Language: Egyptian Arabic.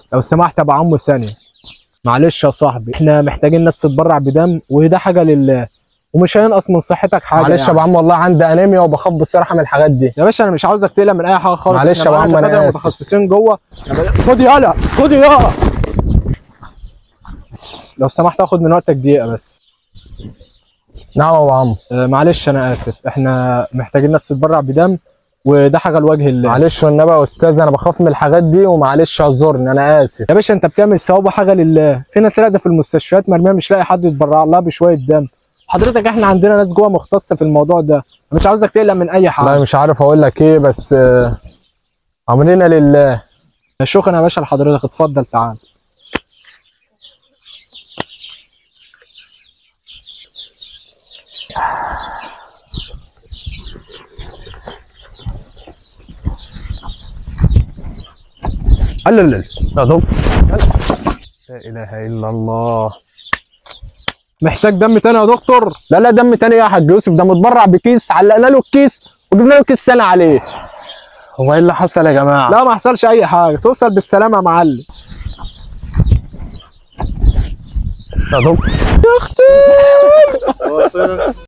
لو سمحت يا ابو عمو ثانيه معلش يا صاحبي احنا محتاجين ناس تتبرع بدم وده حاجه لله ومش هينقص من صحتك حاجه معلش يا يعني. ابو عم والله عندي انيميا وبخاف بصراحه من الحاجات دي يا باشا انا مش عاوزك تقلق من اي حاجه خالص معلش إحنا يا أبو معانا عم، أنا دكاترة آسف. متخصصين جوه خد يالا خد يالا لو سمحت اخد من وقتك دقيقه بس نعم يا ابو عم آه، معلش انا اسف احنا محتاجين ناس تتبرع بدم وده حاجه لوجه الله معلش والنبي يا استاذ انا بخاف من الحاجات دي ومعلش اعذرني انا اسف يا باشا انت بتعمل ثواب وحاجه لله في ناس راقده في المستشفيات مرميه مش لاقي حد يتبرع لها بشويه دم حضرتك احنا عندنا ناس جوه مختصه في الموضوع ده مش عاوزك تقلق من اي والله حاجه مش عارف اقول لك ايه بس آه، امرنا لله شكرا يا باشا لحضرتك اتفضل تعال لا لا لا يا دكتور لا اله الا الله محتاج دم تاني يا دكتور لا لا دم تاني يا حاج يوسف ده متبرع بكيس علقنا له الكيس وجبنا له كيس تاني عليه هو ايه اللي حصل يا جماعه لا ما حصلش اي حاجه توصل بالسلامه يا معلم يا دكتور